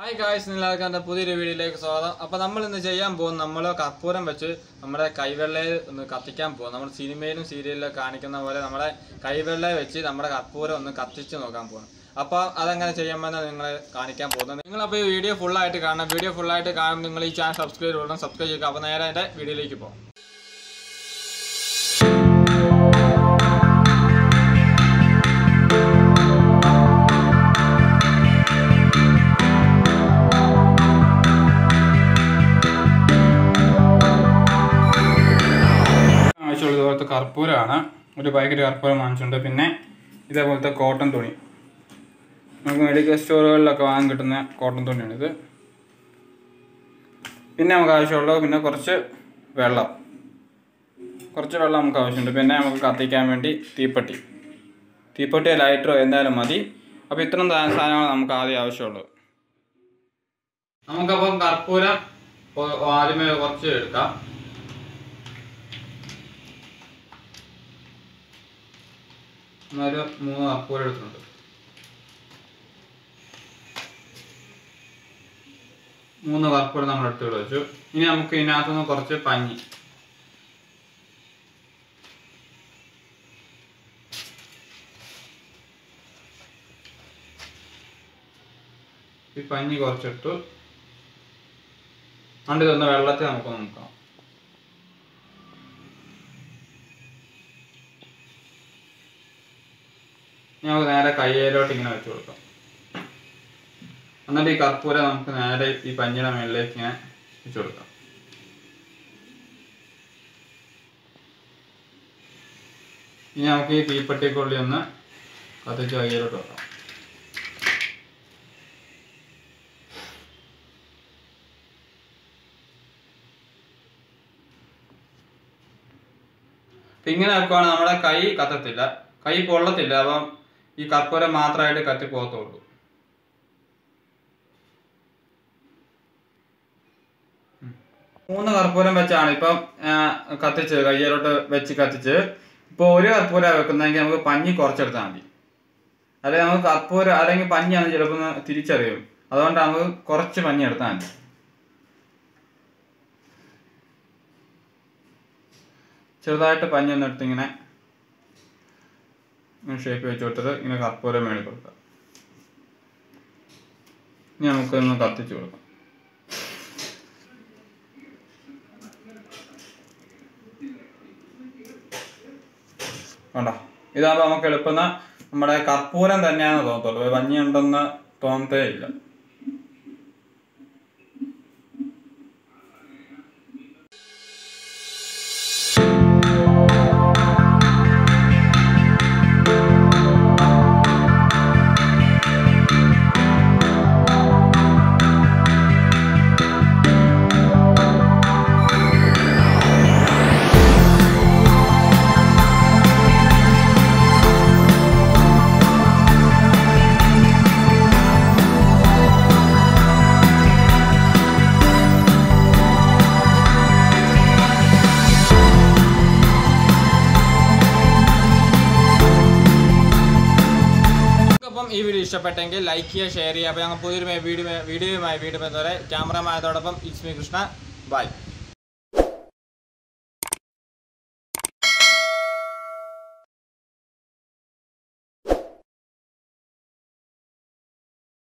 Hi guys എല്ലാവർക്കും എൻ്റെ പുതിയൊരു വീഡിയോയിലേക്ക് സ്വാഗതം അപ്പോൾ നമ്മൾ ഇന്ന് ചെയ്യാൻ പോകും നമ്മൾ കർപ്പൂരം വെച്ച് നമ്മുടെ കൈവെള്ളയിൽ ഒന്ന് കത്തിക്കാൻ പോകും നമ്മൾ സിനിമയിലും സീരിയലിലും കാണിക്കുന്ന പോലെ നമ്മുടെ കൈവെള്ളയെ വെച്ച് നമ്മുടെ കർപ്പൂരം ഒന്ന് കത്തിച്ച് നോക്കാൻ പോകും അപ്പോൾ അതെങ്ങനെ ചെയ്യാമെന്ന് നിങ്ങളെ കാണിക്കാൻ പോകുന്നത് നിങ്ങളപ്പോൾ ഈ വീഡിയോ ഫുള്ളായിട്ട് കാണണം വീഡിയോ ഫുള്ളായിട്ട് കാണും നിങ്ങൾ ഈ ചാനൽ സബ്സ്ക്രൈബ് ചെയ്യണം സബ്സ്ക്രൈബ് ചെയ്യുക അപ്പോൾ നേരെ എൻ്റെ വീഡിയോയിലേക്ക് പോകാം ആവശ്യമുള്ള ഇതുപോലത്തെ കർപ്പൂരമാണ് ഒരു പാക്കറ്റ് കർപ്പൂരം വാങ്ങിച്ചിട്ടുണ്ട് പിന്നെ ഇതേപോലത്തെ കോട്ടൺ തുണി നമുക്ക് മെഡിക്കൽ സ്റ്റോറുകളിലൊക്കെ വാങ്ങാൻ കിട്ടുന്ന കോട്ടൺ തുണിയാണ് ഇത് പിന്നെ നമുക്ക് ആവശ്യമുള്ളത് പിന്നെ കുറച്ച് വെള്ളം കുറച്ച് വെള്ളം നമുക്ക് ആവശ്യമുണ്ട് പിന്നെ നമുക്ക് കത്തിക്കാൻ വേണ്ടി തീപ്പെട്ടി തീപ്പെട്ടിയോ ലൈറ്ററോ എന്തായാലും മതി അപ്പോൾ ഇത്രയും സാ- സാധനങ്ങൾ നമുക്ക് ആദ്യം ആവശ്യമുള്ളത് നമുക്കപ്പം കർപ്പൂരം ഒ- ആദ്യമേ കുറച്ച് എടുക്കാം ഒരു മൂന്ന് കർപ്പൂരം എടുത്തിട്ടുണ്ട് മൂന്ന് കർപ്പൂരം നമ്മൾ എടുത്ത് വെച്ചു ഇനി നമുക്ക് ഇതിനകത്തുനിന്ന് കുറച്ച് പഞ്ഞി ഈ പഞ്ഞി കുറച്ചിട്ടു അതുകൊണ്ട് ഇതൊന്ന് വെള്ളത്തിൽ നമുക്ക് നോക്കാം ഇനി നമുക്ക് നേരെ കയ്യിലോട്ട് ഇങ്ങനെ വെച്ച് കൊടുക്കാം എന്നിട്ട് ഈ കർപ്പൂരം നമുക്ക് നേരെ ഈ പഞ്ഞിയുടെ മുകളിലേക്ക് ഇങ്ങനെ വെച്ച് കൊടുക്കാം ഇനി നമുക്ക് ഈ തീപ്പെട്ടിക്കൊള്ളി ഒന്ന് കത്തിച്ച് കയ്യിലോട്ട് വെക്കാം അപ്പൊ ഇങ്ങനെ വെക്കുവാണെങ്കിൽ നമ്മുടെ കൈ കത്തത്തില്ല കൈ പൊള്ളത്തില്ല അപ്പം ഈ കർപ്പൂരം മാത്രമായിട്ട് കത്തി പോകത്തുള്ളൂ ഉം. മൂന്ന് കർപ്പൂരം വെച്ചാണ് ഇപ്പം ആ, കത്തിച്ചത് കയ്യിലോട്ട് വെച്ച് കത്തിച്ച് ഇപ്പോൾ ഒരു കർപ്പൂരം വെക്കുന്നതെങ്കിൽ നമുക്ക് പഞ്ഞി കുറച്ചെടുത്താൽ മതി അല്ലെങ്കിൽ നമുക്ക് കർപ്പൂരം അല്ലെങ്കിൽ പഞ്ഞിയാണ് ചിലപ്പോൾ ഒന്ന് തിരിച്ചറിയും അതുകൊണ്ട് നമുക്ക് കുറച്ച് പഞ്ഞി എടുത്താൽ മതി ചെറുതായിട്ട് പഞ്ഞി ഒന്ന് എടുത്ത് ഇങ്ങനെ ഇങ്ങനെ ഷേപ്പ് വെച്ച് കൊടുത്തിട്ട് ഇങ്ങനെ കർപ്പൂരം മേളിൽ കൊടുക്കാം ഇനി നമുക്കൊന്ന് കത്തിച്ച് കൊടുക്കാം കണ്ടോ ഇതാകുമ്പോൾ നമുക്ക് എളുപ്പം നമ്മുടെ കർപ്പൂരം തന്നെയാണെന്ന് തോന്നത്തുള്ളൂ പഞ്ഞി ഉണ്ടെന്ന് തോന്നത്തേ ഇല്ല അപ്പം ഈ വീഡിയോ ഇഷ്ടപ്പെട്ടെങ്കിൽ ലൈക്ക് ചെയ്യുക ഷെയർ ചെയ്യുക അപ്പോൾ ഞങ്ങൾ പുതിയൊരു വീഡിയോ വീഡിയോയുമായി വീണ്ടും വരെ ക്യാമറമാനത്തോടൊപ്പം ഇറ്റ്സ് മീ കൃഷ്ണ ബൈ